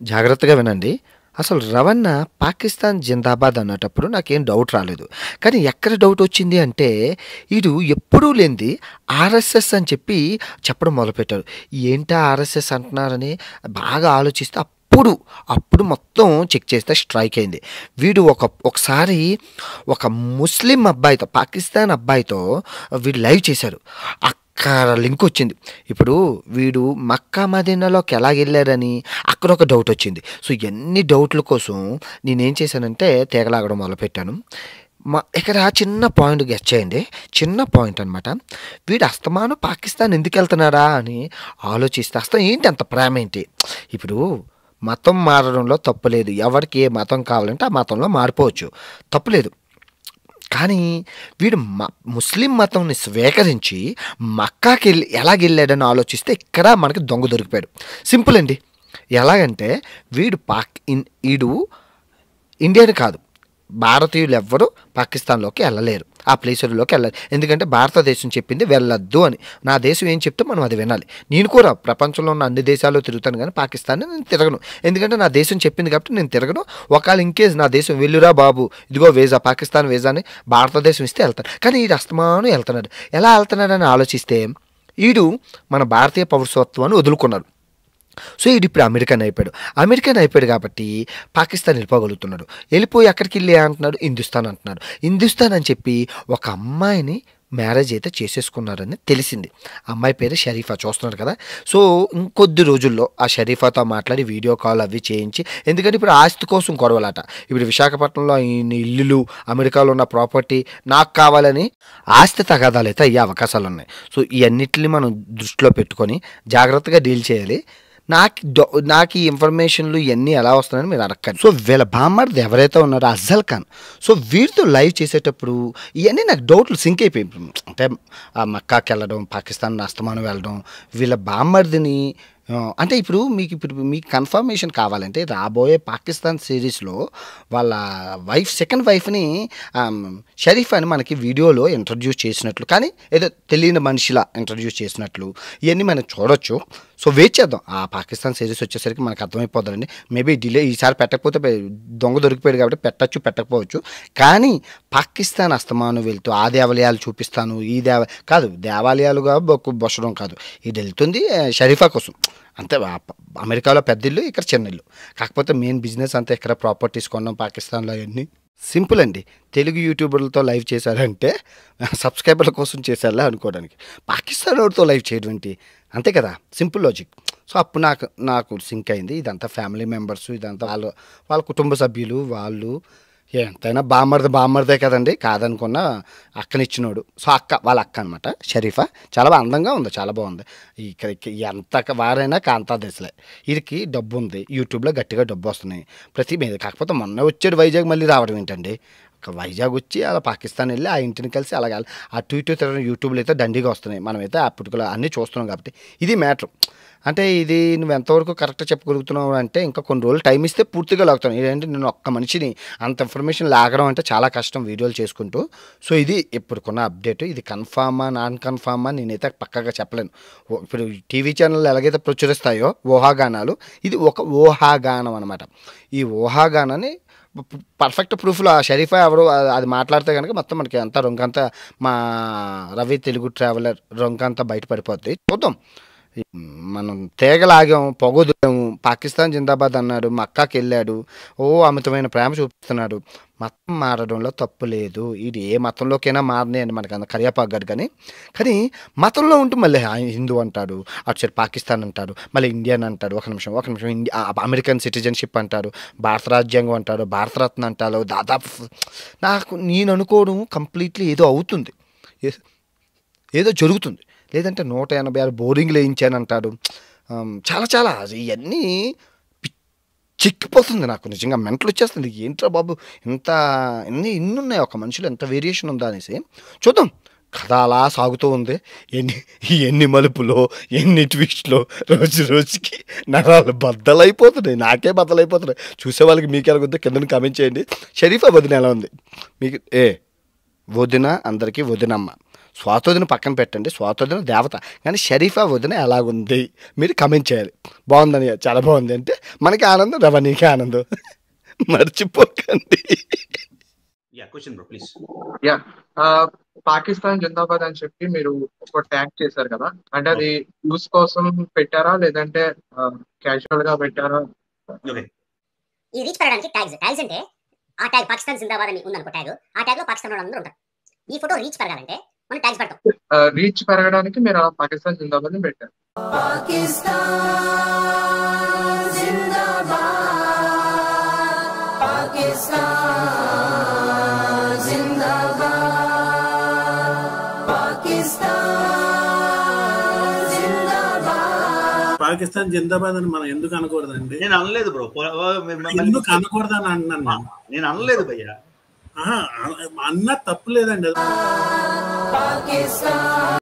జాగ్రత్తగా వినండి అసలు రవణ పాకిస్తాన్ జిందాబాద్ అన్నటప్పుడు నాకేం డౌట్ రాలేదు కానీ ఎక్కడ డౌట్ వచ్చింది అంటే వీడు ఎప్పుడూ లేనిది ఆర్ఎస్ఎస్ అని చెప్పి చెప్పడం మొదలుపెట్టారు ఏంటా ఆర్ఎస్ఎస్ అంటున్నారని బాగా ఆలోచిస్తే అప్పుడు అప్పుడు మొత్తం చెక్ చేస్తే స్ట్రైక్ అయింది వీడు ఒక ఒకసారి ఒక ముస్లిం అబ్బాయితో పాకిస్తాన్ అబ్బాయితో వీడు లైవ్ చేశారు అక్కడ లింక్ వచ్చింది ఇప్పుడు వీడు మక్కా మదీనాలోకి ఎలా వెళ్ళారని అక్కడ ఒక డౌట్ వచ్చింది సో ఎన్ని డౌట్ల కోసం నేనేం చేశానంటే తీగలాగడం మొదలుపెట్టాను మా ఇక్కడ చిన్న పాయింట్ గెస్ట్ చేయండి చిన్న పాయింట్ అనమాట వీడు అస్తమాను పాకిస్తాన్ ఎందుకు వెళ్తున్నారా అని ఆలోచిస్తే అస్తం ఏంటి అంత ప్రేమ ఏంటి ఇప్పుడు మతం మారడంలో తప్పులేదు ఎవరికి ఏ మతం కావాలంటే ఆ మతంలో మారిపోవచ్చు తప్పులేదు కానీ వీడు మ ముస్లిం మతంని స్వీకరించి మక్కాకి వెళ్ళి ఎలాగెళ్ళాడని ఆలోచిస్తే ఇక్కడ మనకి దొంగ దొరికిపోయాడు సింపుల్ అండి ఎలాగంటే వీడు పాక్ ఇన్ వీడు ఇండియన్ కాదు భారతీయులు ఎవ్వరూ పాకిస్తాన్లోకి వెళ్ళలేరు ఆ ప్లేసుల్లోకి వెళ్ళాలి ఎందుకంటే భారతదేశం చెప్పింది వెళ్ళొద్దు అని నా దేశం ఏం చెప్తే మనం అది వినాలి నేను కూడా ప్రపంచంలో ఉన్న అన్ని దేశాల్లో తిరుగుతాను కానీ పాకిస్తాన్ నేను తిరగను ఎందుకంటే నా దేశం చెప్పింది కాబట్టి నేను తిరగను ఒకవేళ ఇంకేజ్ నా దేశం వెళ్ళురా బాబు ఇదిగో వీజా పాకిస్తాన్ వీజాని భారతదేశం ఇస్తే వెళ్తాను కానీ ఈడు అస్తమానం వెళ్తున్నాడు ఎలా వెళ్తున్నాడని ఆలోచిస్తే ఈడు మన భారతీయ పౌరసత్వాన్ని వదులుకున్నాడు సో ఇది ఇప్పుడు అమెరికన్ అయిపోయాడు అమెరికన్ అయిపోయాడు కాబట్టి పాకిస్తాన్ వెళ్ళిపోగలుగుతున్నాడు వెళ్ళిపోయి అక్కడికి వెళ్ళి అంటున్నాడు హిందుస్థాన్ అంటున్నాడు హిందుస్థాన్ అని చెప్పి ఒక అమ్మాయిని మ్యారేజ్ అయితే చేసేసుకున్నారని తెలిసింది అమ్మాయి పేరు షరీఫా చూస్తున్నారు కదా సో ఇంకొద్ది రోజుల్లో ఆ షరీఫాతో మాట్లాడి వీడియో కాల్ అవి చేయించి ఎందుకంటే ఇప్పుడు ఆస్తి కోసం గొడవలాట ఇప్పుడు విశాఖపట్నంలో ఇన్ని ఇల్లులు అమెరికాలో ఉన్న ప్రాపర్టీ నాకు కావాలని ఆస్తి తగాదాలు అయితే అయ్యే అవకాశాలు ఉన్నాయి సో ఇవన్నిటిని మనం దృష్టిలో పెట్టుకొని జాగ్రత్తగా డీల్ చేయాలి నాకు డౌ- నాకు ఈ ఇన్ఫర్మేషన్లు ఇవన్నీ ఎలా వస్తున్నాయని మీరు అడగండి సో వీళ్ళ బామ్మర్ది ఎవరైతే ఉన్నారో అజ్జల్ ఖాన్ సో వీరితో లైవ్ చేసేటప్పుడు ఇవన్నీ నాకు డౌట్లు సింక్ అయిపోయి అంటే ఆ మక్కాకి వెళ్ళడం పాకిస్తాన్ అస్తమానం వెళ్ళడం వీళ్ళ బామ్మర్దిని ఆ, అంటే ఇప్పుడు మీకు ఇప్పుడు మీకు కన్ఫర్మేషన్ కావాలంటే రాబోయే పాకిస్తాన్ సిరీస్లో వాళ్ళ వైఫ్ సెకండ్ వైఫ్ని షరీఫ్ అని మనకి వీడియోలో ఇంట్రడ్యూస్ చేసినట్లు కానీ ఏదో తెలియని మనిషిలా ఇంట్రడ్యూస్ చేసినట్లు ఇవన్నీ మనం చూడొచ్చు సో వెయిట్ చేద్దాం ఆ పాకిస్తాన్ సిరీస్ వచ్చేసరికి మనకు అర్థమైపోతుందండి మేబీ డిలే ఈసారి పెట్టకపోతే పె- దొంగ దొరికిపోయాడు కాబట్టి పెట్టచ్చు పెట్టకపోవచ్చు కానీ పాకిస్తాన్ అస్తమానం వెళ్తూ ఆ దేవాలయాలు చూపిస్తాను ఈ దేవ కాదు దేవాలయాలుగా బొక్కు బొచ్చడం కాదు ఇది వెళ్తుంది ఆ, షరీఫా కోసం అంతే ఆ ప- అమెరికాలో పెద్ద ఇల్లు ఇక్కడ చిన్న ఇల్లు కాకపోతే మెయిన్ బిజినెస్ అంతా ఇక్కడ ప్రాపర్టీస్ కొన్నాం పాకిస్తాన్లో అవన్నీ సింపుల్ అండి తెలుగు యూట్యూబర్లతో లైవ్ చేశారంటే సబ్స్క్రైబర్ల కోసం చేశారా అనుకోవడానికి పాకిస్తాన్ వాడితో లైవ్ చేయడం ఏంటి అంతే కదా సింపుల్ లాజిక్ సో అప్పుడు నాకు నాకు సింక్ అయింది ఇదంతా ఫ్యామిలీ మెంబర్స్ ఇదంతా వాళ్ళ వాళ్ళ కుటుంబ సభ్యులు వాళ్ళు ఎంతైనా బామ్మర్ది బామ్మర్దే కదండి కాదనుకున్న అక్కనిచ్చినోడు సో అక్క వాళ్ళ అక్క అనమాట షరీఫా చాలా బా- అందంగా ఉంది చాలా బాగుంది ఇక్కడ ఎంత వారైనా కాంతా దశలే వీరికి డబ్బు ఉంది యూట్యూబ్లో గట్టిగా డబ్బు వస్తున్నాయి ప్రతి మీద కాకపోతే మొన్న వచ్చాడు వైజాగ్ మళ్ళీ రావడం ఏంటండి ఒక వైజాగ్ వచ్చి అలా పాకిస్తాన్ వెళ్ళి ఆ ఇంటిని కలిసి అలాగే అటు ఇటు తిరగడం యూట్యూబ్లో అయితే దండిగా వస్తున్నాయి మనమైతే అప్పటికలో అన్నీ చూస్తున్నాం కాబట్టి ఇది మ్యాటర్ అంటే ఇది నువ్వు ఎంతవరకు కరెక్ట్గా చెప్పగలుగుతున్నావు అంటే ఇంకా కొన్ని రోజులు టైం ఇస్తే పూర్తిగా లాగుతాను ఏంటంటే నేను ఒక్క మనిషిని అంత ఇన్ఫర్మేషన్ లాగడం అంటే చాలా కష్టం వీడియోలు చేసుకుంటూ సో ఇది ఇప్పుడుకున్న అప్డేట్ ఇది కన్ఫామా నాన్ కన్ఫామా నేనైతే పక్కగా చెప్పలేను ఓ- ఇప్పుడు టీవీ ఛానల్ ఎలాగైతే ప్రచురిస్తాయో ఊహాగానాలు ఇది ఒక ఊహాగానం అనమాట ఈ ఊహాగానాన్ని పర్ఫెక్ట్ ప్రూఫ్లో ఆ షరీఫా ఎవరు ఆ- అది మాట్లాడితే కనుక మొత్తం మనకి అంతా రొంకంతా మా రవి తెలుగు ట్రావెలర్ రొంకంతా బయటపడిపోద్ది చూద్దాం మనం తేగలాగాం పొగొదాము పాకిస్తాన్ జిందాబాద్ అన్నాడు మక్కాకి వెళ్ళాడు ఓ అమితమైన ప్రేమ చూపిస్తున్నాడు మతం మారడంలో తప్పు లేదు ఇది ఏ మతంలోకైనా మారనే అండి మనకి అంత కరియాపాగాడు కానీ కానీ మతంలో ఉంటూ మళ్ళీ ఆయన హిందూ అంటాడు అటు సైడ్ పాకిస్తాన్ అంటాడు మళ్ళీ ఇండియన్ అంటాడు ఒక నిమిషం ఒక నిమిషం ఇండియా అమెరికన్ సిటిజన్షిప్ అంటారు భారత రాజ్యాంగం అంటారు భారతరత్న అంటారు దాదాపు నాకు నేను అనుకోవడం కంప్లీట్లీ ఏదో అవుతుంది ఏ- ఏదో జరుగుతుంది లేదంటే నూట ఎనభై ఆరు బోరింగ్లు వేయించానంటాడు ఆమ్, చాలా చాలా ఇవన్నీ పి- చిక్కిపోతుంది నాకు నిజంగా మెంటలు వచ్చేస్తుంది ఏంట్రా బాబు ఇంత ఎన్ని ఇన్ని ఉన్నాయి ఒక మనిషిలో ఎంత వేరియేషన్ ఉందా అనేసి చూద్దాం కథ అలా సాగుతూ ఉంది ఎన్ని ఎన్ని మలుపులో ఎన్ని ట్విస్ట్లో రోజు రోజుకి నరాలు బద్దలైపోతున్నాయి నాకే బద్దలైపోతున్నాయి చూసే వాళ్ళకి మీకు ఎలా ఉందో కింద కామెంట్ చేయండి షరీఫా వదిన ఎలా ఉంది మీకు ఏ వదిన అందరికీ వదినమ్మ స్వాతోదిన పక్కన పెట్టండి స్వాతోదిన దేవత కానీ షరీఫా వదిన ఎలాగుంది మీరు కమెంట్ చేయాలి బాగుందని చాలా బాగుంది అంటే మనకి ఆనందం రవణీకి ఆనందం మర్చిపోకండి యా క్వశ్చన్ బ్రో ప్లీజ్ యా పాకిస్తాన్ జిందాబాద్ అని చెప్పి మీరు ఒక ట్యాగ్ చేశారు కదా అంటే అది యూస్ కోసం పెట్టారా లేదంటే క్యాజువల్ గా పెట్టారా ఓకే ఈ రీచ్ పెరగడానికి ట్యాగ్స్ ట్యాగ్స్ అంటే ఆ ట్యాగ్ పాకిస్తాన్ జిందాబాద్ అని ఉందనుకో ట్యాగ్ ఆ ట్యాగ్ లో పాకిస్తాన్ వాళ్ళు అందరూ ఉంటారు ఈ ఫోటో రీచ్ పెరగాలంటే మనం ట్యాగ్స్ పెడతాం రీచ్ పెరగడానికి మీరు అలా పాకిస్తాన్ జిందాబాద్ ని పెట్టారు పాకిస్తాన్ జిందాబాద్ అని మనం ఎందుకు అనకూడదండి నేను అనలేదు బ్రో ఎందుకు అనకూడదని అంటున్నాను నేను నేను అనలేదు భయ్యా ఆహా, అన్న తప్పు లేదండి